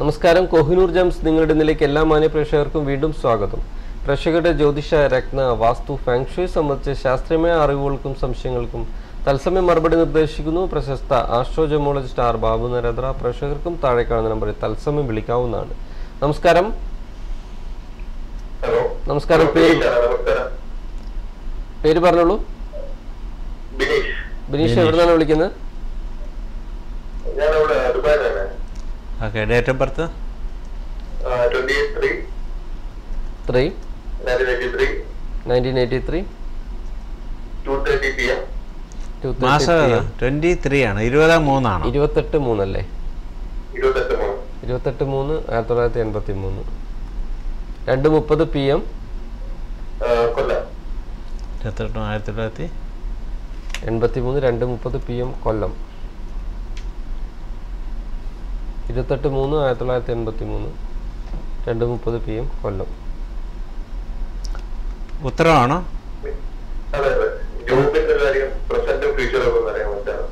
നമസ്കാരം കോഹിനൂർ ജംസ് നിങ്ങളുടെ ഇന്നലേക്ക് എല്ലാ മാന്യ പ്രേക്ഷകർക്കും വീണ്ടും സ്വാഗതം പ്രേക്ഷകരുടെ ജ്യോതിഷ രത്ന വാസ്തു ഫാങ്ഷുയെ സംബന്ധിച്ച ശാസ്ത്രീയമായ അറിവുകൾക്കും സംശയങ്ങൾക്കും തത്സമയം മറുപടി നിർദ്ദേശിക്കുന്നു പ്രശസ്ത ആസ്ട്രോജമോളജിസ്റ്റ് ആർ ബാബു നരേന്ദ്ര പ്രേക്ഷകർക്കും താഴെ കാണുന്ന നമ്പറിൽ തത്സമയം വിളിക്കാവുന്നതാണ് നമസ്കാരം ഹലോ നമസ്കാരം പേര് നമസ്കാരം പേര് പറഞ്ഞോളൂ ബിനീഷ് ബിനീഷ് എവിടെ നിന്നാണ് വിളിക്കുന്നത് ഞാനിവിടെ ദുബായിലാണ് okay date of birth twenty eight three three nineteen eighty three nineteen eighty three two thirty P M two മാസം ട്വൻറ്റി ത്രീ ആണ് ഇരുപതാം മൂന്നാണ് ഇരുപത്തെട്ട് മൂന്നല്ലേ ഇരുപത്തെട്ട് മൂന്ന് ഇരുപത്തെട്ട് മൂന്ന് ആയിരത്തി തൊള്ളായിരത്തി എൺപത്തി മൂന്ന് രണ്ട് മുപ്പത് പി എം ആ, കൊല്ലം ഇരുപത്തെട്ട് ആയിരത്തി തൊള്ളായിരത്തി എൺപത്തി മൂന്ന് രണ്ട് മുപ്പത് പി എം കൊല്ലം ഇരുപത്തെട്ട് മൂന്ന് ആയിരത്തി തൊള്ളായിരത്തി എൺപത്തി മൂന്ന് രണ്ട് മുപ്പത് പി എം കൊല്ലം ഉത്തരവാണോ അതെ അതെ ജോബിന്റെ കാര്യം പ്രസന്റും ഫ്യൂച്ചറും ഒക്കെ ഒന്ന് അറിയാൻ പറ്റാണ്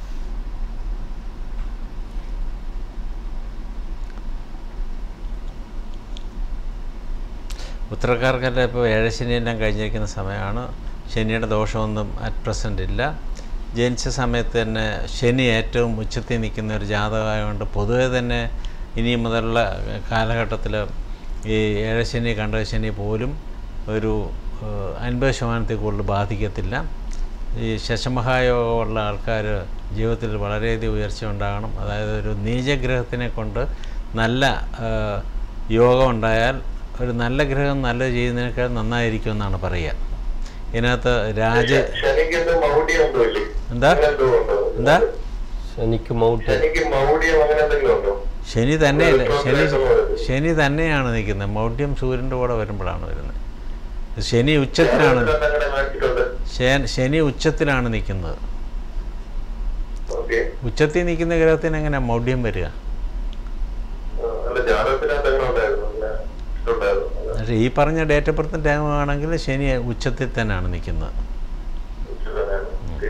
ഉത്തരക്കാർക്കെല്ലാം ഇപ്പോൾ ഏഴ് ശനിയെല്ലാം കഴിഞ്ഞിരിക്കുന്ന സമയമാണ് ശനിയുടെ ദോഷമൊന്നും അറ്റ് പ്രസൻ്റ് ഇല്ല ജനിച്ച സമയത്ത് തന്നെ ശനി ഏറ്റവും ഉച്ചത്തിൽ നിൽക്കുന്ന ഒരു ജാതകമായതുകൊണ്ട് പൊതുവെ തന്നെ ഇനി മുതലുള്ള കാലഘട്ടത്തിൽ ഈ ഏഴശനി കണ്ടശനി പോലും ഒരു ഏഹ്, അൻപത് ശതമാനത്തിൽ കൂടുതൽ ബാധിക്കത്തില്ല ഈ ശശമഹായോഗമുള്ള ആൾക്കാർ ജീവിതത്തിൽ വളരെയധികം ഉയർച്ച ഉണ്ടാകണം അതായത് ഒരു നീചഗ്രഹത്തിനെ കൊണ്ട് നല്ല ഏഹ്, യോഗം ഉണ്ടായാൽ ഒരു നല്ല ഗ്രഹം നല്ലത് ചെയ്യുന്നതിനേക്കാൾ നന്നായിരിക്കും എന്നാണ് പറയുക ഇതിനകത്ത് രാജ ശനിക്ക് എന്തോ മൗഢ്യം എന്തോ ഇല്ലേ എന്താ? അങ്ങനെ എന്തോ ഉണ്ടോ എന്താ ശനിക്ക് മൗട്ട് ശനിക്ക് മൗഢ്യം അങ്ങനെ എന്തെങ്കിലും ഉണ്ടോ ശനി തന്നെയല്ല ഒരു ശനി പ്രോഗ്രസ് ശനി തന്നെയാണ് നിൽക്കുന്നത് മൗഢ്യം സൂര്യൻ്റെ കൂടെ വരുമ്പോഴാണ് വരുന്നത് ശനി ഉച്ചത്തിലാണ് അങ്ങനെ കാണിച്ചിട്ടുണ്ട് ശേ- ശനി ഉച്ചത്തിലാണ് നിൽക്കുന്നത് ഓക്കെ ഉച്ചത്തിൽ നിൽക്കുന്ന ഗ്രഹത്തിന് എങ്ങനെ മൗഢ്യം വരിക അല്ല ജാതകത്തിനകത്ത് അങ്ങനെ ഉണ്ടായിരുന്നു അങ്ങനെ ഉണ്ടായിരുന്നു പക്ഷേ ഈ പറഞ്ഞ ഡേറ്റ് ഓഫ് ബർത്ത് ടൈം ആണെങ്കിൽ ശനി ഉച്ചത്തിൽ തന്നെയാണ് നിൽക്കുന്നത് ഓക്കെ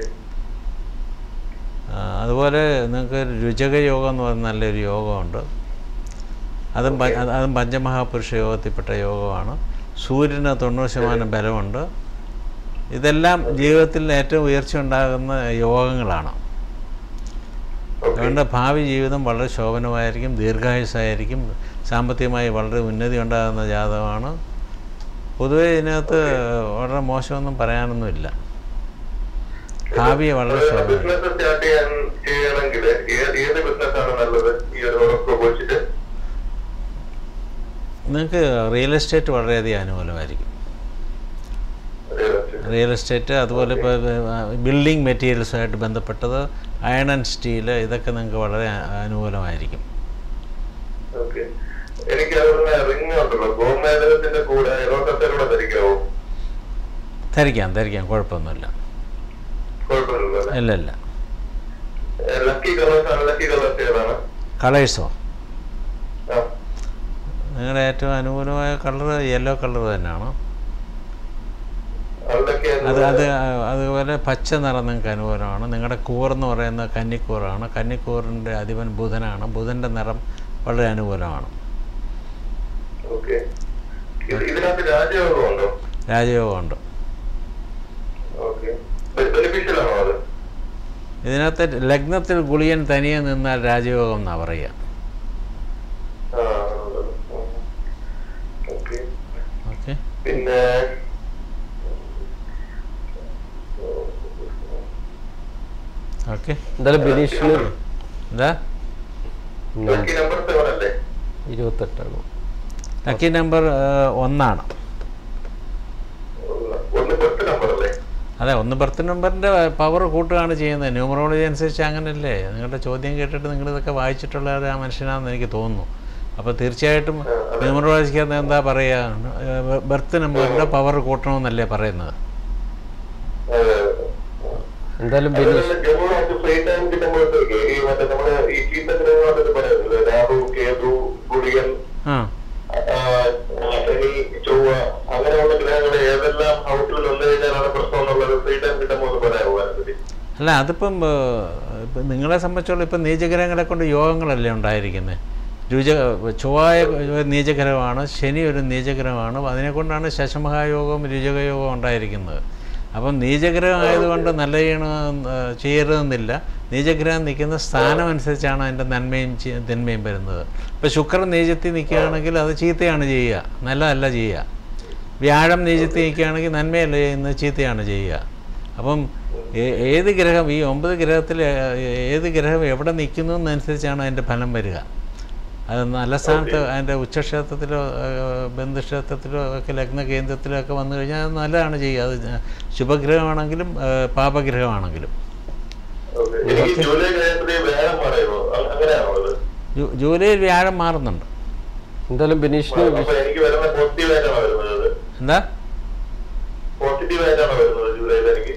ആ, അതുപോലെ നിങ്ങൾക്ക് രുചക യോഗം എന്ന് പറയുന്ന നല്ലൊരു യോഗമുണ്ട് അതും പ- അത് അതും പഞ്ചമഹാപുരുഷ യോഗത്തിൽപ്പെട്ട യോഗമാണ് സൂര്യന് തൊണ്ണൂറ് ശതമാനം ബലമുണ്ട് ഇതെല്ലാം ജീവിതത്തിൽ ഏറ്റവും ഉയർച്ച ഉണ്ടാകുന്ന യോഗങ്ങളാണ് അതുകൊണ്ട് ഭാവി ജീവിതം വളരെ ശോഭനമായിരിക്കും ദീർഘായുസ്സായിരിക്കും സാമ്പത്തികമായി വളരെ ഉന്നതി ഉണ്ടാകുന്ന ജാതകമാണ് പൊതുവേ ഇതിനകത്ത് വളരെ മോശമൊന്നും പറയാനൊന്നുമില്ല ഭാവിയെ വളരെ ശോഭന ബിസിനസ് സ്റ്റാർട്ട് ചെയ്യാൻ ചെയ്യണമെങ്കിൽ ഏത് ഏത് ബിസിനസ് ആണ് നല്ലത് ഈ ഒരു ഹോറോസ്കോപ്പ് വെച്ചിട്ട് നിങ്ങൾക്ക് റിയൽ എസ്റ്റേറ്റ് വളരെയധികം അനുകൂലമായിരിക്കും റിയൽ എസ്റ്റേറ്റ് അതുപോലെ ഇപ്പോൾ ബിൽഡിംഗ് മെറ്റീരിയൽസുമായിട്ട് ബന്ധപ്പെട്ടത് അയൺ ആൻഡ് സ്റ്റീൽ ഇതൊക്കെ നിങ്ങൾക്ക് വളരെ അ- അനുകൂലമായിരിക്കും ഓക്കെ എനിക്ക് അതുപോലെ റിംഗ് ഉണ്ടല്ലോ ഗോമേതകത്തിന്റെ കൂടെ എറോട്ടത്തിലൂടെ ധരിക്കാവോ ധരിക്കാം ധരിക്കാം കുഴപ്പമൊന്നുമില്ല കുഴപ്പമില്ലല്ലോ ഇല്ല ഇല്ല ലക്കി കളേഴ്സ് അൺലക്കി കളേഴ്സ് ഏതാണ് കളേഴ്സോ ആ നിങ്ങളുടെ ഏറ്റവും അനുകൂലമായ കളർ യെല്ലോ കളർ തന്നെയാണ് അൺലക്കി അത് അത് അതുപോലെ പച്ച നിറം നിങ്ങൾക്ക് അനുകൂലമാണ് നിങ്ങളുടെ കൂർ എന്ന് പറയുന്നത് കന്നിക്കൂറാണ് കന്നിക്കൂറിൻ്റെ അധിപൻ ബുധനാണ് ബുധൻ്റെ നിറം വളരെ അനുകൂലമാണ് ഓക്കെ ഇതിനകത്ത് രാജയോഗം ഉണ്ടോ രാജയോഗമുണ്ട് ഓക്കെ ബെനിഫിഷ്യൽ ആണോ അത് ഇതിനകത്ത് ലഗ്നത്തിൽ ഗുളിയൻ തനിയെ നിന്നാൽ രാജയോഗം എന്നാണ് പറയുക ആ ഓക്കെ ഓക്കെ പിന്നെ ഓക്കെ എന്തായാലും ബിനീഷിന് എന്താ ലക്കി നമ്പർ സെവൻ അല്ലേ ഇരുപത്തെട്ടാണ് ലക്കി നമ്പർ ഒന്നാണ് ഒന്ന് പത്ത് നമ്പർ അല്ലേ അതെ ഒന്ന് ബർത്ത് നമ്പറിൻ്റെ പവർ കൂട്ടുകയാണ് ചെയ്യുന്നത് ന്യൂമറോളജി അനുസരിച്ച് അങ്ങനല്ലേ നിങ്ങളുടെ ചോദ്യം കേട്ടിട്ട് നിങ്ങളിതൊക്കെ വായിച്ചിട്ടുള്ള ഒരു ആ മനുഷ്യനാണെന്ന് എനിക്ക് തോന്നുന്നു അപ്പോൾ തീർച്ചയായിട്ടും ന്യൂമറോളജിക്കകത്ത് എന്താ പറയുക ബർത്ത് നമ്പറിൻ്റെ പവർ കൂട്ടണമെന്നല്ലേ പറയുന്നത് അതെ എന്തായാലും ബിനീഷ് ജമ്മു നമുക്ക് ഫ്രീ ടൈം കിട്ടുമ്പോഴത്തേക്ക് ഈ മറ്റേ നമ്മള് ഈ ചീത്ത ഗ്രഹങ്ങളൊക്കെ പറയുന്നത് രാഹു കേതു ഗുളികൻ ആ ആ, ശനി ചൊവ്വ അങ്ങനെയുള്ള ഗ്രഹങ്ങൾ ഏതെല്ലാം ഹൗസിൽ വന്നു കഴിഞ്ഞാലാണ് പ്രശ്നം എന്നുള്ളത് ഫ്രീ ടൈം കിട്ടുമ്പോൾ ഒന്ന് പറയാമോ അതിനെപ്പറ്റി അല്ല അതിപ്പം ഏഹ്, ഇപ്പം നിങ്ങളെ സംബന്ധിച്ചോളം ഇപ്പം നീചഗ്രഹങ്ങളെ കൊണ്ട് യോഗങ്ങളല്ലേ ഉണ്ടായിരിക്കുന്നത് രുച ചൊവ്വായ ഒരു നീചഗ്രഹമാണ് ശനി ഒരു നീചഗ്രഹമാണ് അതിനെക്കൊണ്ടാണ് ശശമഹായോഗവും രുചകയോഗവും ഉണ്ടായിരിക്കുന്നത് അപ്പം നീചഗ്രഹം ആയതുകൊണ്ട് നല്ല ചെയ്യണം ചെയ്യരുതെന്നില്ല നീചഗ്രഹം നിൽക്കുന്ന സ്ഥാനം അനുസരിച്ചാണ് അതിൻ്റെ നന്മയും ചി- തിന്മയും വരുന്നത് ഇപ്പോൾ ശുക്രൻ നീചത്തിൽ നിൽക്കുകയാണെങ്കിൽ അത് ചീത്തയാണ് ചെയ്യുക നല്ലതല്ല ചെയ്യുക വ്യാഴം നീചത്തിൽ നിൽക്കുകയാണെങ്കിൽ നന്മയല്ല ചെയ്യുന്നത് ചീത്തയാണ് ചെയ്യുക അപ്പം ഏ- ഏത് ഗ്രഹം ഈ ഒമ്പത് ഗ്രഹത്തിൽ ഏത് ഗ്രഹം എവിടെ നിൽക്കുന്നു എന്നനുസരിച്ചാണ് അതിൻ്റെ ഫലം വരിക അത് നല്ല സ്ഥാനത്ത് അതിൻ്റെ ഉച്ചക്ഷേത്രത്തിലോ ഏഹ്, ബന്ധുക്ഷേത്രത്തിലോ ഒക്കെ ലഗ്ന കേന്ദ്രത്തിലോ ഒക്കെ വന്നു കഴിഞ്ഞാൽ അത് നല്ലതാണ് ചെയ്യുക അത് ശുഭഗ്രഹമാണെങ്കിലും ഏഹ്, പാപഗ്രഹമാണെങ്കിലും ഓക്കേ. എനിക്ക് ജൂലൈ കഴിഞ്ഞപ്പോഴേ വേഗം പറയുമോ അ- അങ്ങനെയാണോ അത് ജൂ- ജൂലൈയിൽ വ്യാഴം മാറുന്നുണ്ട് എന്തായാലും ബിനീഷിന് അപ്പൊ എനിക്ക് വരുന്ന പോസിറ്റീവ് ആയിട്ടാണോ വരുന്നത് അത് എന്താ പോസിറ്റീവ് ആയിട്ടാണോ വരുന്നത് ജൂലൈയിൽ എനിക്ക്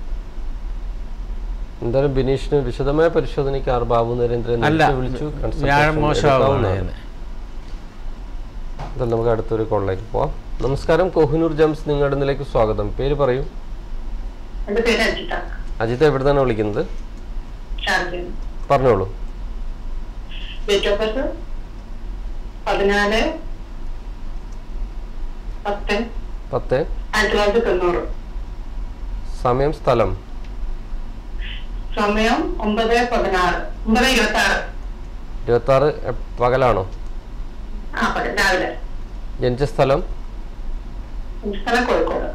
എന്തായാലും ബിനീഷിന് വിശദമായ പരിശോധനയ്ക്ക് ആർ ബാബു നരേന്ദ്രൻ അല്ല നേരിട്ട് വിളിച്ചു consultation വ്യാഴം മോശമാവുകയാണ് എടുക്കാവുന്നതാണ്. എന്തായാലും നമുക്ക് അടുത്തൊരു കോളിലേക്ക് പോവാം നമസ്കാരം കോഹിനൂർ ജംസ് നിങ്ങളുടെ നിലേക്ക് സ്വാഗതം പേര് പറയൂ എന്റെ പേര് അജിത അജിത എവിടുന്നാണ് വിളിക്കുന്നത് ഷാർജൻ പറഞ്ഞോളൂ ഡേറ്റ് ഓഫ് ബർത്ത് പതിനാല് പത്ത് പത്ത് ആയിരത്തി തൊള്ളായിരത്തി തൊണ്ണൂറ് സമയം സ്ഥലം സമയം ഒമ്പത് പതിനാറ് ഒമ്പത് ഇരുപത്തി ആറ് ഇരുപത്തി ആറ് പകലാണോ ആ പതി- രാവിലെ ജനിച്ച സ്ഥലം എന്റെ സ്ഥലം കോഴിക്കോട്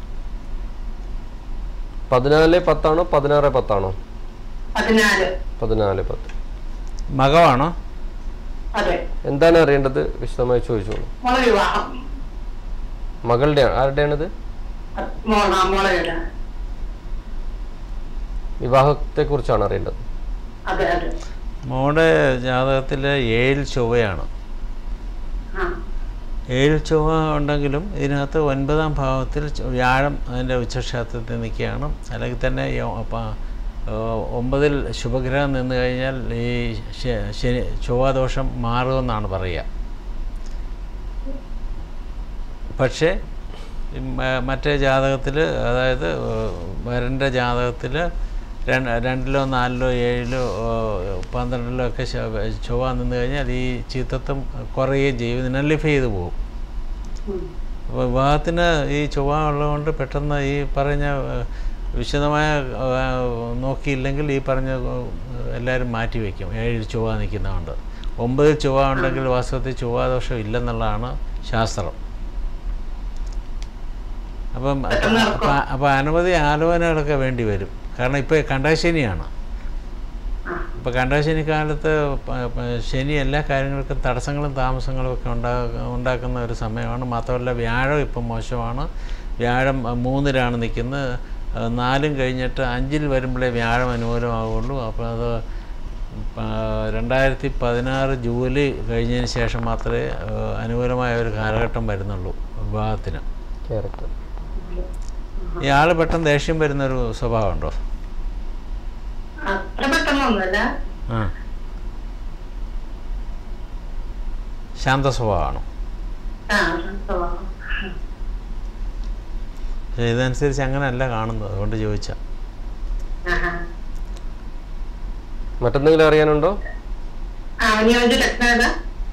പതിനാല് പത്താണോ പതിനാറ് പത്താണോ പതിനാല് പതിനാല് പത്ത് മകമാണോ അതെ എന്താണ് അറിയേണ്ടത് വിശദമായി ചോദിച്ചോളൂ മോളെ വിവാഹം മകളുടെ ആരുടെയാണിത് അത് മോള മോളെ വീടാണ് വിവാഹത്തെ കുറിച്ചാണ് അറിയേണ്ടത് അതെ അതെ മോളുടെ ജാതകത്തിൽ ഏഴിൽ ചൊവ്വയാണ് ആ ഏഴിൽ ചൊവ്വ ഉണ്ടെങ്കിലും ഇതിനകത്ത് ഒൻപതാം ഭാവത്തിൽ ചൊ- വ്യാഴം അതിൻ്റെ ഉച്ചക്ഷേത്രത്തിൽ നിൽക്കുകയാണ് അല്ലെങ്കിൽ തന്നെ ഈ ഒ- പ- ഏഹ് ഒമ്പതിൽ ശുഭഗ്രഹം നിന്ന് കഴിഞ്ഞാൽ ഈ ശ- ശനി ചൊവ്വാദോഷം മാറുമെന്നാണ് പറയുക പക്ഷേ ഈ മ- മറ്റേ ജാതകത്തിൽ അതായത് വരൻ്റെ ജാതകത്തിൽ രണ്ടിലോ നാലിലോ ഏഴിലോ ഏഹ് പന്ത്രണ്ടിലോ ഒക്കെ ശ- ചൊവ്വ നിന്ന് കഴിഞ്ഞാൽ ഈ ചീത്തത്വം കുറയുകയും ചെയ്യും ഇത് നല്ലിഫൈ ചെയ്ത് പോകും ഉം. അപ്പോൾ വിവാഹത്തിന് ഈ ചൊവ്വ ഉള്ളതുകൊണ്ട് പെട്ടെന്ന് ഈ പറഞ്ഞ ഏഹ്, വിശദമായ ഏഹ്, നോക്കിയില്ലെങ്കിൽ ഈ പറഞ്ഞ ഏഹ്, എല്ലാവരും മാറ്റി വയ്ക്കും ഏഴിൽ ചൊവ്വ നിൽക്കുന്നതുകൊണ്ട് ഒമ്പതിൽ ചൊവ്വ ഉണ്ടെങ്കിൽ വാസ്തവത്തിൽ ചൊവ്വാദോഷം ഇല്ലെന്നുള്ളതാണ് ശാസ്ത്രം അപ്പം പെട്ടെന്ന് നടക്കും. അപ്പം അപ്പോൾ അനവധി ആലോചനകളൊക്കെ വേണ്ടി വരും കാരണം ഇപ്പോൾ കണ്ടാശനിയാണ് ആ ഇപ്പോൾ കണ്ടാശനി കാലത്ത് പ- പ- ശനി എല്ലാ കാര്യങ്ങൾക്കും തടസ്സങ്ങളും താമസങ്ങളും ഒക്കെ ഉണ്ടാ ഉണ്ടാക്കുന്ന ഒരു സമയമാണ് മാത്രമല്ല വ്യാഴം ഇപ്പം മോശമാണ് വ്യാഴം അഹ്, മൂന്നിലാണ് നിൽക്കുന്നത് അഹ്, നാലും കഴിഞ്ഞിട്ട് അഞ്ചിൽ വരുമ്പോഴേ വ്യാഴം അനുകൂലമാവുള്ളൂ അപ്പോൾ അത് പ- രണ്ടായിരത്തി പതിനാറ് ജൂലൈ കഴിഞ്ഞതിന് ശേഷം മാത്രമേ അഹ്, അനുകൂലമായ ഒരു കാലഘട്ടം വരുന്നുള്ളൂ വിവാഹത്തിന് ക്യാരക്ടർ ഇയാൾ പെട്ടെന്ന് ദേഷ്യം വരുന്നൊരു സ്വഭാവമുണ്ടോ അത്ര പെട്ടെന്നൊന്നുമല്ല ആ ശാന്ത സ്വഭാവമാണോ ആ സ്വഭാവം പക്ഷേ ഇതനുസരിച്ച് അങ്ങനെയല്ല കാണുന്നത് അതുകൊണ്ട് ചോദിച്ചാൽ ആഹാ. മറ്റെന്തെങ്കിലും അറിയാനുണ്ടോ ആ അനുയോജ്യ ലഗ്നം ഏതാ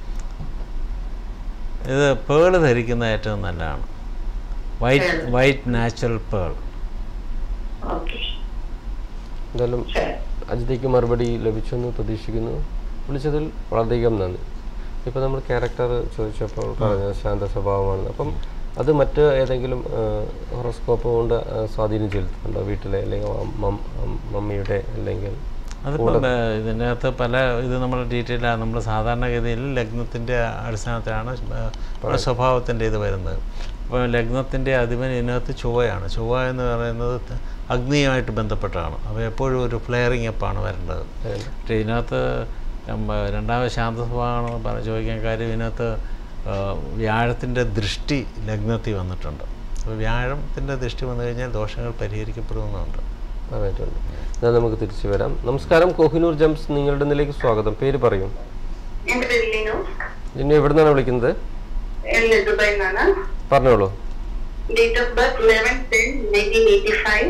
ഇത് പേള് ധരിക്കുന്നത് ഏറ്റവും നല്ലതാണ് white Pearl. White natural pearl okay എന്തായാലും ശരി അജിതയ്ക്ക് മറുപടി ലഭിച്ചെന്ന് പ്രതീക്ഷിക്കുന്നു വിളിച്ചതിൽ വളരെയധികം നന്ദി ഇപ്പോൾ നമ്മൾ ക്യാരക്ടർ ചോദിച്ചപ്പോൾ പറഞ്ഞത് ശാന്ത സ്വഭാവമാണ് അപ്പം അത് മറ്റ് ഏതെങ്കിലും ഹൊറോസ്കോപ്പ് കൊണ്ട് ആ, സ്വാധീനം ചെലുത്തുന്നുണ്ടോ വീട്ടിലെ അല്ലെങ്കിൽ മം- മം- മമ്മിയുടെ അല്ലെങ്കിൽ അതിപ്പം ഏ, ഇതിൻ്റെ അകത്ത് പല ഇത് നമ്മൾ ഡീറ്റെയിൽ നമ്മൾ സാധാരണഗതിയിൽ ലഗ്നത്തിൻ്റെ അടിസ്ഥാനത്തിലാണ് ഏ, നമ്മുടെ സ്വഭാവത്തിൻ്റെ ഇത് വരുന്നത് അപ്പോൾ ലഗ്നത്തിൻ്റെ അധിപൻ ഇതിനകത്ത് ചൊവ്വയാണ് ചൊവ്വ എന്ന് പറയുന്നത് ത- അഗ്നിയുമായിട്ട് ബന്ധപ്പെട്ടാണ് അപ്പോൾ എപ്പോഴും ഒരു ഫ്ലെയറിങ് അപ്പാണ് വരേണ്ടത് പക്ഷേ ഇതിനകത്ത് നമ്മ- രണ്ടാമത് ശാന്ത സ്വഭാവമാണെന്ന് പറ ചോദിക്കാൻ കാര്യം ഇതിനകത്ത് വ്യാഴത്തിൻ്റെ ദൃഷ്ടി ലഗ്നത്തിൽ വന്നിട്ടുണ്ട് അപ്പോൾ വ്യാഴത്തിൻ്റെ ദൃഷ്ടി വന്നു കഴിഞ്ഞാൽ ദോഷങ്ങൾ പരിഹരിക്കപ്പെടുമെന്നുണ്ട് പറഞ്ഞിട്ടുണ്ട് എന്നാൽ നമുക്ക് തിരിച്ചു വരാം നമസ്കാരം കോഹിനൂർ ജംസ് നിങ്ങളുടെ നിലേക്ക് സ്വാഗതം പേര് പറയൂ എന്റെ പേര് ലിനു ജിന്നു എവിടുന്നാണ് വിളിക്കുന്നത് എന്നെ ദുബായിൽ നിന്നാണ് പറഞ്ഞോളൂ date of birth eleven ten nineteen eighty five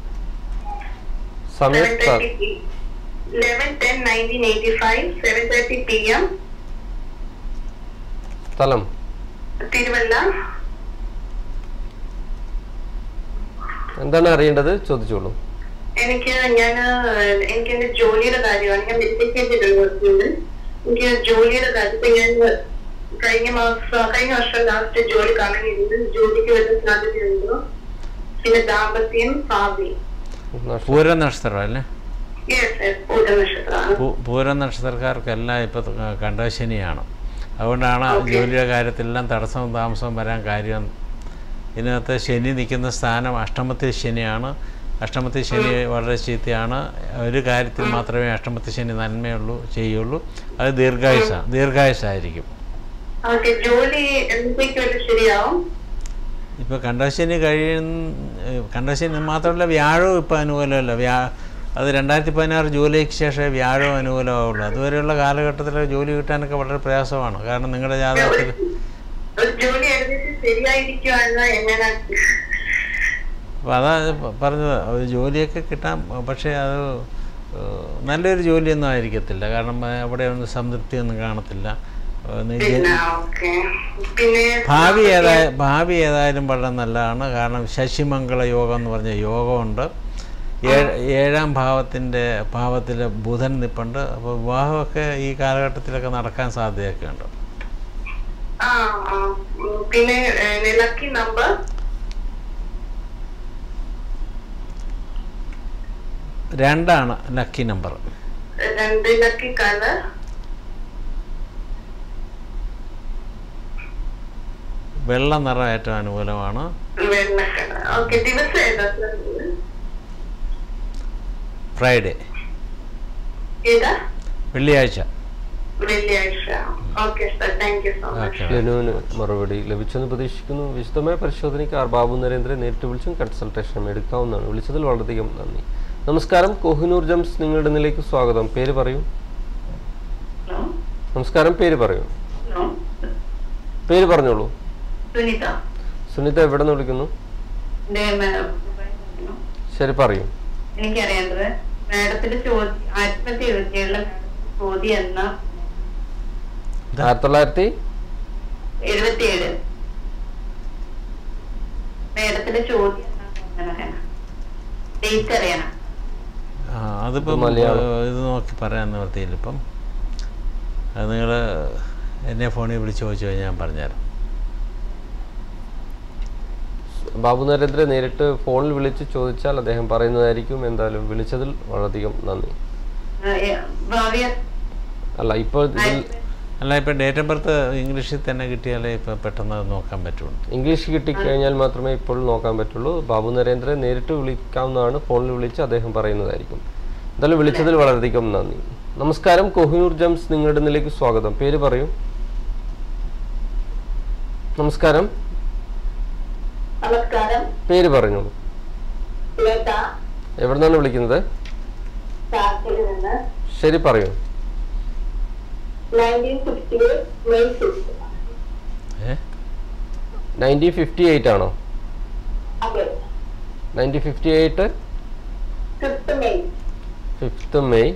സമയം സെവൻ സ്ഥ- thirty eleven ten nineteen eighty five seven thirty P M സ്ഥലം തിരുവല്ല എന്താണ് അറിയേണ്ടത് ചോദിച്ചോളൂ എനിക്ക് ഞാൻ എനിക്ക് എന്റെ ജോലിയുടെ കാര്യമാണ് ഞാൻ മെഡിക്കൽ വർക്കുന്നുണ്ട് എനിക്ക് ജോലിയുടെ കാര്യത്തിൽ ഞാൻ കഴിഞ്ഞ മാസം കഴിഞ്ഞ വർഷം ലാസ്റ്റ് ജോലി കാണുന്നിരുന്നു ജോലിക്ക് വരുന്ന സാധ്യതയുണ്ടോ പിന്നെ ദാമ്പത്യം ഭാവി നഷ്ട- പൂര നക്ഷത്രം അല്ലേ യെസ് പൂജ നക്ഷത്രമാണ് പൂ- പൂര നക്ഷത്രക്കാർക്കെല്ലാം ഇപ്പോൾ കണ്ടശനിയാണ് അതുകൊണ്ടാണ് Okay. ജോലിയുടെ കാര്യത്തിലെല്ലാം തടസ്സവും താമസവും വരാൻ കാര്യം ഇതിനകത്ത് ശനി നിൽക്കുന്ന സ്ഥാനം അഷ്ടമത്തിൽ ശനിയാണ് അഷ്ടമത്തിൽ ശനി വളരെ ചീത്തയാണ് ഒരു കാര്യത്തിൽ മാത്രമേ അഷ്ടമത്തിൽ ശനി നന്മയുള്ളൂ ചെയ്യുള്ളൂ അത് ദീർഘായുസ ദീർഘായുസായിരിക്കും ഓക്കെ ജോലി എന്നത്തേക്ക് വരെ ശരിയാവും ഇപ്പോൾ കണ്ടശനി കഴിയുന്ന കണ്ടശനി മാത്രമല്ല വ്യാഴവും ഇപ്പോൾ അനുകൂലമല്ല വ്യാ അത് രണ്ടായിരത്തി പതിനാറ് ജൂലൈക്ക് ശേഷമേ വ്യാഴവും അനുകൂലമാവുള്ളൂ അതുവരെയുള്ള കാലഘട്ടത്തിൽ ജോലി കിട്ടാനൊക്കെ വളരെ പ്രയാസമാണ് കാരണം നിങ്ങളുടെ ജാതകത്തിൽ ഒരു ജോലി ഏകദേശം ശരിയായിരിക്കുവാണ് എങ്ങനെ അപ്പോൾ അതാ പ- പറഞ്ഞത് ഒരു ജോലിയൊക്കെ കിട്ടാം പക്ഷേ അത് ഏഹ്, നല്ലൊരു ജോലിയൊന്നും ആയിരിക്കത്തില്ല കാരണം ഏഹ്, അവിടെ ഒന്നും സംതൃപ്തിയൊന്നും കാണത്തില്ല ഏഹ്, നീ ജെ- പിന്നെ ഓക്കെ പിന്നെ ഭാവി ഏതായ ഭാവി ഏതായാലും വളരെ നല്ലതാണ് കാരണം ശശിമംഗള യോഗം എന്ന് പറഞ്ഞ യോഗമുണ്ട് ഏഴ് ഏഴാം ഭാവത്തിൻ്റെ ഭാവത്തിൽ ബുധൻ നിൽപ്പുണ്ട് അപ്പോൾ വിവാഹമൊക്കെ ഈ കാലഘട്ടത്തിലൊക്കെ നടക്കാൻ സാധ്യതയൊക്കെ ഉണ്ട് ആ ആ ഉം, പിന്നെ ലക്കി നമ്പർ രണ്ടാണ് ലക്കി നമ്പർ രണ്ട് ലക്കി കളർ വെള്ള നിറം ഏറ്റവും അനുകൂലമാണ് വെള്ള കളർ ഓക്കെ ദിവസം ഏതാ sir? ഫ്രൈഡേ ഏതാ വെള്ളിയാഴ്ച വെള്ളിയാഴ്ച okay sir thank you so much okay ലെനുവിന് മറുപടി ലഭിച്ചെന്ന് പ്രതീക്ഷിക്കുന്നു വിശദമായ പരിശോധനയ്ക്ക് ആർ ബാബു നരേന്ദ്രൻ നേരിട്ട് വിളിച്ചും കൺസൾട്ടേഷനും എടുക്കാവുന്നതാണ് വിളിച്ചതിൽ വളരെയധികം നന്ദി നമസ്കാരം കോഹിനൂർ ജംസ് നിങ്ങളുടെ നിലേക്ക് സ്വാഗതം പേര് പറയൂ ഹലോ നമസ്കാരം പേര് പറയൂ ഹലോ പേര് പറഞ്ഞോളൂ സുനിത സുനിത എവിടെ നിന്ന് വിളിക്കുന്നു എന്റെ മേ- ശരി പറയൂ എനിക്കറിയേണ്ടത് മാഡത്തിന്റെ ചോദ്യം ആയിരത്തി തൊള്ളായിരത്തി എഴുപത്തിയേഴിലെ ചോദ്യം എന്ന ആയിരത്തി തൊള്ളായിരത്തി എഴുപത്തിയേഴ് മാഡത്തിന്റെ ചോദ്യം എന്നാ ഡേറ്റ് അറിയണം ആ അതിപ്പം മലയാളം. ഏഹ്, ഇത് നോക്കി പറയാൻ നിവർത്തിയില്ല ഇപ്പം അത് നിങ്ങൾ എന്നെ ഫോണിൽ വിളിച്ച് ചോദിച്ചു കഴിഞ്ഞാൽ ഞാൻ പറഞ്ഞുതരാം ബാബു നരേന്ദ്രൻ നേരിട്ട് ഫോണിൽ വിളിച്ച് ചോദിച്ചാൽ അദ്ദേഹം പറയുന്നതായിരിക്കും എന്തായാലും വിളിച്ചതിൽ വളരെയധികം നന്ദി ആ, ഏ, ഭാവി അല്ല ഇപ്പോൾ ഇതിൽ അല്ല ഇപ്പം ഡേറ്റ് ഓഫ് ബർത്ത് ഇംഗ്ലീഷിൽ തന്നെ കിട്ടിയാലേ ഇപ്പം പെട്ടെന്ന് അത് നോക്കാൻ പറ്റുള്ളൂ ഇംഗ്ലീഷ് കിട്ടിക്കഴിഞ്ഞാൽ മാത്രമേ ഇപ്പോൾ നോക്കാൻ പറ്റുള്ളൂ ബാബു നരേന്ദ്രൻ നേരിട്ട് വിളിക്കാവുന്നതാണ് ഫോണിൽ വിളിച്ച് അദ്ദേഹം പറയുന്നതായിരിക്കും എന്തായാലും വിളിച്ചതിൽ വളരെയധികം നന്ദി നമസ്കാരം കൊഹിനൂർ ജംസ് നിങ്ങളുടെ നിലേക്ക് സ്വാഗതം പേര് പറയൂ നമസ്കാരം നമസ്കാരം പേര് പറഞ്ഞോളൂ ശ്വേത എവിടെ നിന്നാണ് വിളിക്കുന്നത് ചാർജിൽ നിന്ന് ശരി പറയൂ nineteen sixty eight May six ഏ നയൻറ്റീൻ ഫിഫ്റ്റി എയ്റ്റ് ആണോ അതെ nineteen fifty eight fifth May fifth May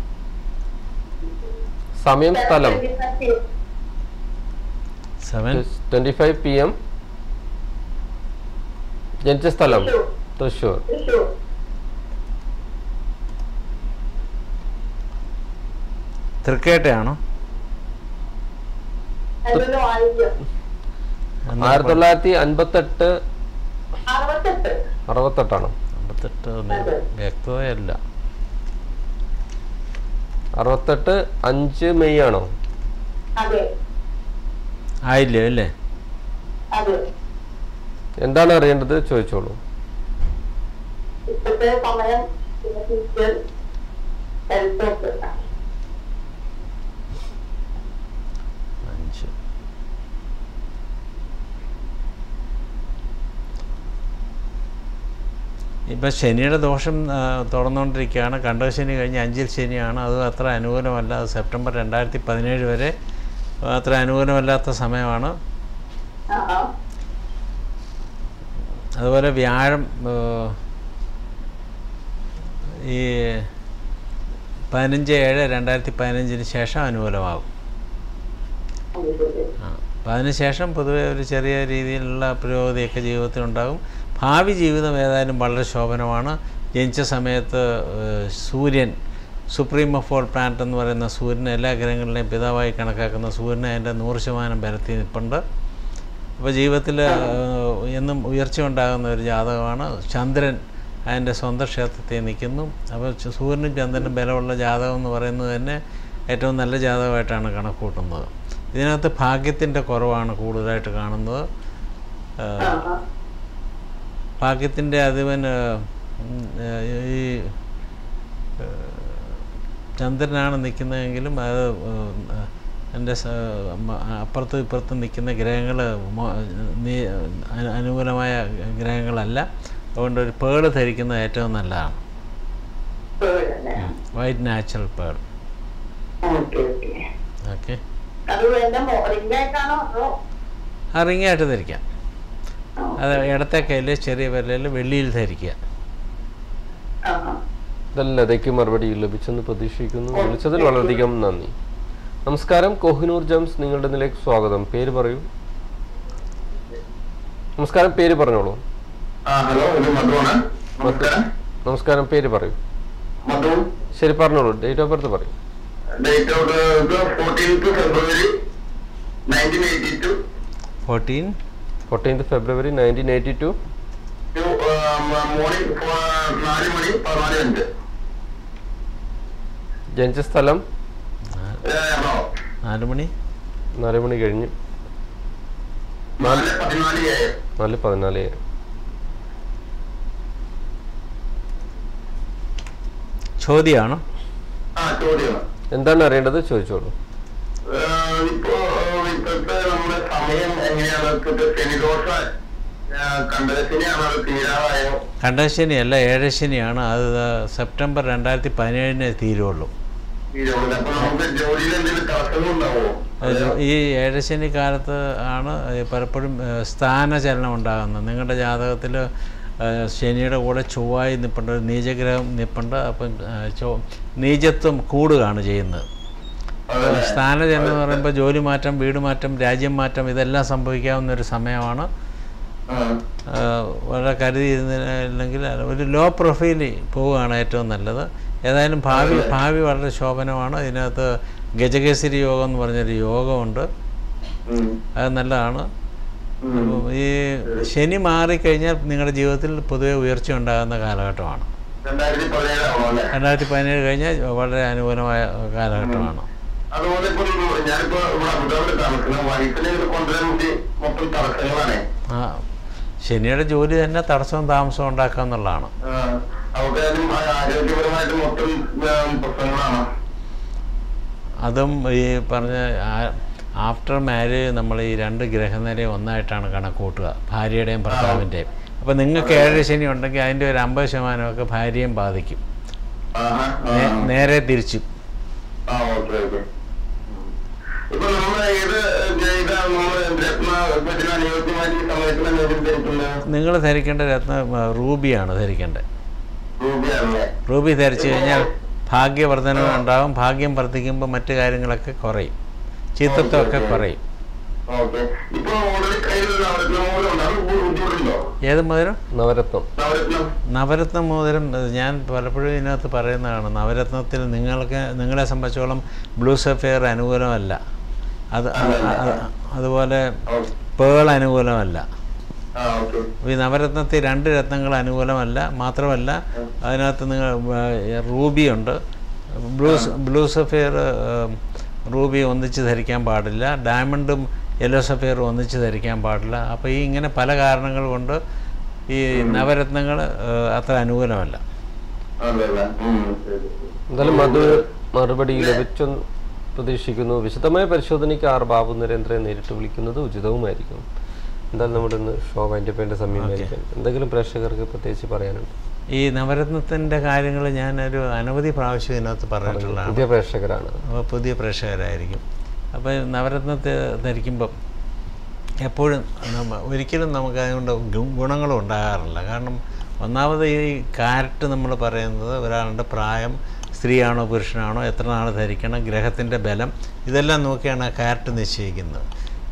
സമയം സ്ഥലം seven twenty five P M ജനിച്ച സ്ഥലം തൃശ്ശൂർ. തൃശ്ശൂർ തൃശ്ശൂർ തൃക്കേട്ടയാണോ അതിന് ആയിരം എന്നാ ആയിരത്തി തൊള്ളായിരത്തി അൻപത്തെട്ട് അറുപത്തെട്ട് അറുപത്തെട്ടാണോ അമ്പത്തെട്ട് ഒന്നും വ്യക്തതയല്ല അറുപത്തെട്ട് അഞ്ച് മെയ് ആണോ അതെ ആയില്ലേ അല്ലേ അതെ എന്താണ് അറിയേണ്ടത് ചോദിച്ചോളൂ ഇപ്പോഴത്തെ സമയം പിന്നെ ടീച്ചർ ഹെൽത്ത് അഞ്ച് ഇപ്പം ശനിയുടെ ദോഷം ആ, തുടർന്നുകൊണ്ടിരിക്കുകയാണ് കണ്ടക ശനി കഴിഞ്ഞ് അഞ്ചിൽ ശനിയാണ് അത് അത്ര അനുകൂലമല്ല അത് സെപ്റ്റംബർ രണ്ടായിരത്തി പതിനേഴ് വരെ അത്ര അനുകൂലമല്ലാത്ത സമയമാണ് ആ അതുപോലെ വ്യാഴം ഏഹ്, ഈ പതിനഞ്ച് ഏഴ് രണ്ടായിരത്തി പതിനഞ്ചിന് ശേഷം അനുകൂലമാകും അത് ശരി. ആ അപ്പോൾ അതിനുശേഷം പൊതുവെ ഒരു ചെറിയ രീതിയിലുള്ള പുരോഗതിയൊക്കെ ജീവിതത്തിൽ ഉണ്ടാകും ഭാവി ജീവിതം ഏതായാലും വളരെ ശോഭനമാണ് ജനിച്ച സമയത്ത് ഏഹ്, സൂര്യൻ സുപ്രീം ഓഫ് ഓൾ പ്ലാനറ്റ് എന്ന് പറയുന്ന സൂര്യൻ എല്ലാ ഗ്രഹങ്ങളിലെയും പിതാവായി കണക്കാക്കുന്ന സൂര്യനെ അതിൻ്റെ നൂറ് ശതമാനം പരത്തി നിൽപ്പുണ്ട് അപ്പോൾ ജീവിതത്തിൽ എന്നും ഉയർച്ച ഉണ്ടാകുന്ന ഒരു ജാതകമാണ് ചന്ദ്രൻ അതിൻ്റെ സ്വന്തം ക്ഷേത്രത്തിൽ നിൽക്കുന്നു അപ്പോൾ ച- സൂര്യനും ചന്ദ്രനും ബലമുള്ള ജാതകം എന്ന് പറയുന്നത് തന്നെ ഏറ്റവും നല്ല ജാതകമായിട്ടാണ് കണക്ക് കൂട്ടുന്നത് ഇതിനകത്ത് ഭാഗ്യത്തിൻ്റെ കുറവാണ് കൂടുതലായിട്ട് കാണുന്നത് ആ, ഏഹ്, ആ. ഭാഗ്യത്തിൻ്റെ അധിപൻ ഏഹ്, ഉം, ഏഹ്, ഈ ഏഹ്, ചന്ദ്രനാണ് നിൽക്കുന്നതെങ്കിലും അത് ഏഹ്, എൻ്റെ സ- മ- അപ്പുറത്തും ഇപ്പുറത്തും നിൽക്കുന്ന ഗ്രഹങ്ങൾ അനുകൂലമായ ഗ്രഹങ്ങളല്ല അതുകൊണ്ട് ഒരു പേള് ധരിക്കുന്നത് ഏറ്റവും നല്ലതാണ് പേരല്ലേ? White natural pearl okay okay okay അത് എന്റെ മോറിംഗായിട്ടാണോ അതോ ആ റിങ്ങായിട്ട് ധരിക്കാം ആ, അത് ഇടത്തെ കയ്യിൽ ചെറിയ വിരലിൽ വെള്ളിയിൽ ധരിക്കുക ആ, ആ. ഇതെല്ലാം ലതയ്ക്ക് മറുപടി ലഭിച്ചെന്ന് പ്രതീക്ഷിക്കുന്നു വിളിച്ചതിൽ വളരെയധികം നന്ദി നമസ്കാരം കോഹിനൂർ ജംസ് നിങ്ങളുടെ നിലയ്ക്ക് സ്വാഗതം പേര് പറയൂ നമസ്കാരം പേര് പറഞ്ഞോളൂ ആ ഹലോ ഇത് മധുവാണ് നമസ്കാരം നമസ്കാരം പേര് പറയൂ മധു ശരി പറഞ്ഞോളൂ ഡേറ്റ് ഓഫ് ബർത്ത് പറയൂ date of fourteenth February nineteen eighty two fourteen fourteenth February nineteen eighty two morning നാല് മണി പതിനാല് മിനിറ്റ് ജനിച്ച സ്ഥലം ഹലോ നാല് മണി നാല് മണി കഴിഞ്ഞ് നാല് പതിനാല് ഏഴ് നാല് പതിനാല് ചോദ്യമാണ് ആ ചോദ്യം എന്താണ് അറിയേണ്ടത് ചോദിച്ചോളൂ ഏഹ് ഇപ്പോ ഏഹ് ഇപ്പോഴത്തെ നമ്മുടെ സമയം എങ്ങനെയാണ് ഇപ്പോഴത്തെ ശനിദോഷ കണ്ടശനിയാണോ അത് തീരാറായോ കണ്ടശനിയല്ല ഏഴശനിയാണ് അത് സെപ്റ്റംബർ രണ്ടായിരത്തി പതിനേഴിന് തീരുള്ളൂ തീരുമാനം അപ്പൊ നമുക്ക് ജോലിയിൽ എന്തെങ്കിലും തടസ്സങ്ങൾ ഉണ്ടാവുമോ അത് ഈ ഏഴശനി കാലത്ത് ആണ് ഈ പലപ്പോഴും ഏഹ്, സ്ഥാനചലനം ഉണ്ടാകുന്നത് നിങ്ങളുടെ ജാതകത്തിൽ ശനിയുടെ കൂടെ ചൊവ്വായി നിൽപ്പുണ്ട് ഒരു നീചഗ്രഹം നിൽപ്പുണ്ട് അപ്പം ഏഹ്, ചൊ നീചത്വം കൂടുകയാണ് ചെയ്യുന്നത് അപ്പോൾ സ്ഥാനചലനം എന്ന് പറയുമ്പോൾ ജോലി മാറ്റം വീട് മാറ്റം രാജ്യം മാറ്റം ഇതെല്ലാം സംഭവിക്കാവുന്ന ഒരു സമയമാണ് ആ. ആഹ് വളരെ കരുതിയിരുന്നില്ലെങ്കിൽ ഒരു ലോ പ്രൊഫൈലിൽ പോവുകയാണ് ഏറ്റവും നല്ലത് ഏതായാലും ഭാവി ഭാവി വളരെ ശോഭനമാണ് ഇതിനകത്ത് ഗജകേസരി യോഗം എന്ന് പറഞ്ഞൊരു യോഗമുണ്ട് ഉം. അത് നല്ലതാണ് ഉം. അപ്പം ഈ ശനി മാറിക്കഴിഞ്ഞാൽ നിങ്ങളുടെ ജീവിതത്തിൽ പൊതുവെ ഉയർച്ച ഉണ്ടാകുന്ന കാലഘട്ടമാണ് രണ്ടായിരത്തി പതിനേഴാണോ അല്ലേ രണ്ടായിരത്തി പതിനേഴ് കഴിഞ്ഞാൽ വളരെ അനുകൂലമായ കാലഘട്ടമാണ് അതുപോലെ ഇപ്പൊ ഞാനിപ്പോ ഇവിടെ അബുദാബിയിൽ താമസിക്കുന്ന വൈഫിനെ ഇത് കൊണ്ടുവരാൻ വേണ്ടി മൊത്തം തടസ്സങ്ങളാണ് ആ ശനിയുടെ ജോലി തന്നെ തടസ്സവും താമസവും ഉണ്ടാക്കുക എന്നുള്ളതാണ് അവർക്ക് ആരോഗ്യപരമായിട്ട് മൊത്തം ഉം, പ്രശ്നങ്ങളാണ് അതും ഈ പറഞ്ഞ ആഫ്റ്റർ മാരേജ് നമ്മൾ ഈ രണ്ട് ഗ്രഹനിലയും ഒന്നായിട്ടാണ് കണക്ക് കൂട്ടുക ഭാര്യയുടെയും ഭർത്താവിൻ്റെയും അപ്പോൾ നിങ്ങൾക്ക് ഏഴര ശനി ഉണ്ടെങ്കിൽ അതിൻ്റെ ഒരു അമ്പത് ശതമാനമൊക്കെ ഭാര്യയും ബാധിക്കും ആഹാ, ആ. നേ- നേരെ തിരിച്ചും ആ ഓക്കെ ഓക്കെ ഇപ്പൊ നമ്മൾ ഏത് ഏ, ഇതാ നമ്മൾ രത്ന ഇതിന് അനുയോജ്യമായിട്ട് ഈ സമയത്തിന് നേരിട്ടിരിക്കുന്നത് നിങ്ങൾ ധരിക്കേണ്ട രത്നം ആ, റൂബിയാണ് ധരിക്കേണ്ടത് രൂപയാണല്ലേ റൂബി ധരിച്ചു കഴിഞ്ഞാൽ ഭാഗ്യവർദ്ധനം ഉണ്ടാകും ഭാഗ്യം വർദ്ധിക്കുമ്പോൾ മറ്റു കാര്യങ്ങളൊക്കെ കുറയും ചീത്തത്വമൊക്കെ കുറയും ഓക്കെ ഇപ്പൊ ഓൾറെഡി കയ്യിലുള്ള നവരത്നം മൂലം ഉണ്ട് അത് ബുദ്ധിമുട്ടുണ്ടോ ഏത് മുതലും നവരത്നം നവരത്നം നവരത്ന മോതിരം ഏഹ്, ഞാൻ പലപ്പോഴും ഇതിനകത്ത് പറയുന്നതാണ് നവരത്നത്തിൽ നിങ്ങൾക്ക് നിങ്ങളെ സംബന്ധിച്ചോളം ബ്ലൂ സഫെയർ അനുകൂലമല്ല അത് അത് അത് അതുപോലെ ഓക്കെ പേൾ അനുകൂലമല്ല ആ ഓക്കെ അപ്പോൾ ഈ നവരത്നത്തിൽ രണ്ട് രത്നങ്ങൾ അനുകൂലമല്ല മാത്രമല്ല അതിനകത്ത് നിങ്ങൾ റൂബി ഉണ്ട് ബ്ലൂ ബ്ലൂ സഫെയർ റൂബി ഒന്നിച്ച് ധരിക്കാൻ പാടില്ല ഡയമണ്ടും യെല്ലോ സഫെയറും ഒന്നിച്ച് ധരിക്കാൻ പാടില്ല അപ്പോൾ ഈ ഇങ്ങനെ പല കാരണങ്ങൾ കൊണ്ട് ഈ നവരത്നങ്ങൾ അത്ര അനുകൂലമല്ല അതല്ലേ ഉം, ശരി. എന്തായാലും മധു മറുപടി ലഭിച്ചെന്ന് പ്രതീക്ഷിക്കുന്നു വിശദമായ പരിശോധനയ്ക്ക് ആർ ബാബു നരേന്ദ്രനെ നേരിട്ട് വിളിക്കുന്നത് ഉചിതവുമായിരിക്കും എന്തായാലും നമ്മുടെ ഇന്ന് ഷോ വൈൻഡപ്പിൻ്റെ സമയമായിരിക്കും എന്തെങ്കിലും പ്രേക്ഷകർക്ക് പ്രത്യേകിച്ച് പറയാനുണ്ട് ഈ നവരത്നത്തിൻ്റെ കാര്യങ്ങൾ ഞാനൊരു അനവധി പ്രാവശ്യം ഇതിനകത്ത് പറഞ്ഞിട്ടുള്ളതാണ് പുതിയ പ്രേക്ഷകരാണ് അപ്പോൾ പുതിയ പ്രേക്ഷകരായിരിക്കും അപ്പോൾ നവരത്നത്തെ ധരിക്കുമ്പം എപ്പോഴും നമ്മ ഒരിക്കലും നമുക്ക് അതുകൊണ്ട് ഗു- ഗുണങ്ങളും ഉണ്ടാകാറില്ല കാരണം ഒന്നാമത് ഈ കാരറ്റ് നമ്മൾ പറയുന്നത് ഒരാളുടെ പ്രായം സ്ത്രീയാണോ പുരുഷനാണോ എത്ര നാൾ ധരിക്കണം ഗ്രഹത്തിൻ്റെ ബലം ഇതെല്ലാം നോക്കിയാണ് ആ കാരറ്റ് നിശ്ചയിക്കുന്നത്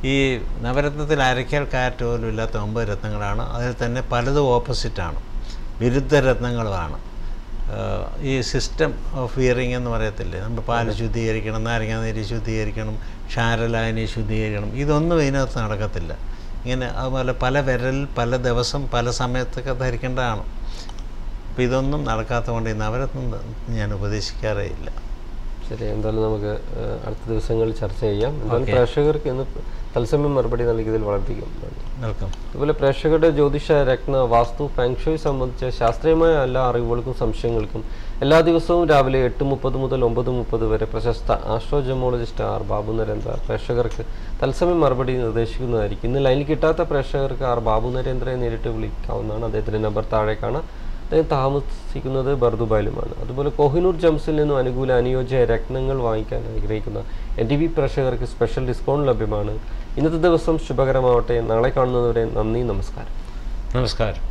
ഈ നവരത്നത്തിൽ അരയ്ക്കൽ കാറ്റ് പോലും ഇല്ലാത്ത ഒമ്പത് രത്നങ്ങളാണ് അതിൽ തന്നെ പലതും ഓപ്പോസിറ്റാണ് വിരുദ്ധ രത്നങ്ങളുമാണ് ആഹ് ഈ സിസ്റ്റം ഓഫ് ഹിയറിംഗ് എന്ന് പറയത്തില്ലേ നമ്മൾ പാല് ശുദ്ധീകരിക്കണം നാരങ്ങാനീര് ശുദ്ധീകരിക്കണം ക്ഷാരലായനി ശുദ്ധീകരിക്കണം ഇതൊന്നും ഇതിനകത്ത് നടക്കത്തില്ല ഇങ്ങനെ അതുപോലെ പല വിരൽ പല ദിവസം പല സമയത്തൊക്കെ ധരിക്കേണ്ടതാണ് അപ്പോൾ ഇതൊന്നും നടക്കാത്തതുകൊണ്ട് ഈ നവരത്നം ഞാൻ ഉപദേശിക്കാറേ ഇല്ല ശരി എന്തായാലും നമുക്ക് ഏഹ്, അടുത്ത ദിവസങ്ങളിൽ ചർച്ച ചെയ്യാം എന്തായാലും Okay. പ്രേക്ഷകർക്ക് ഇന്ന് തത്സമയം മറുപടി നൽകിയതിൽ വളരെയധികം നന്ദി വെൽക്കം അതുപോലെ പ്രേക്ഷകരുടെ ജ്യോതിഷ രത്ന വാസ്തു ഫാങ്ഷോയ് സംബന്ധിച്ച ശാസ്ത്രീയമായ എല്ലാ അറിവുകൾക്കും സംശയങ്ങൾക്കും എല്ലാ ദിവസവും രാവിലെ എട്ട് മുപ്പത് മുതൽ ഒമ്പത് മുപ്പത് വരെ പ്രശസ്ത ആസ്ട്രോജമോളജിസ്റ്റ് ആർ ബാബു നരേന്ദ്ര പ്രേക്ഷകർക്ക് തത്സമയം മറുപടി നിർദ്ദേശിക്കുന്നതായിരിക്കും ഇന്ന് ലൈനിൽ കിട്ടാത്ത പ്രേക്ഷകർക്ക് ആർ ബാബു നരേന്ദ്രയെ നേരിട്ട് വിളിക്കാവുന്നതാണ് അദ്ദേഹത്തിന്റെ നമ്പർ താഴെ കാണാം അദ്ദേഹം താമസിക്കുന്നത് ബർദുബായിലുമാണ് അതുപോലെ കോഹിനൂർ ജംസിൽ നിന്നും അനുകൂല അനുയോജ്യ രത്നങ്ങൾ വാങ്ങിക്കാൻ ആഗ്രഹിക്കുന്ന എൻ ടി വി പ്രേക്ഷകർക്ക് സ്പെഷ്യൽ ഡിസ്കൗണ്ട് ലഭ്യമാണ് ഇന്നത്തെ ദിവസം ശുഭകരമാവട്ടെ നാളെ കാണുന്നതുവരെ നന്ദി നമസ്കാരം നമസ്കാരം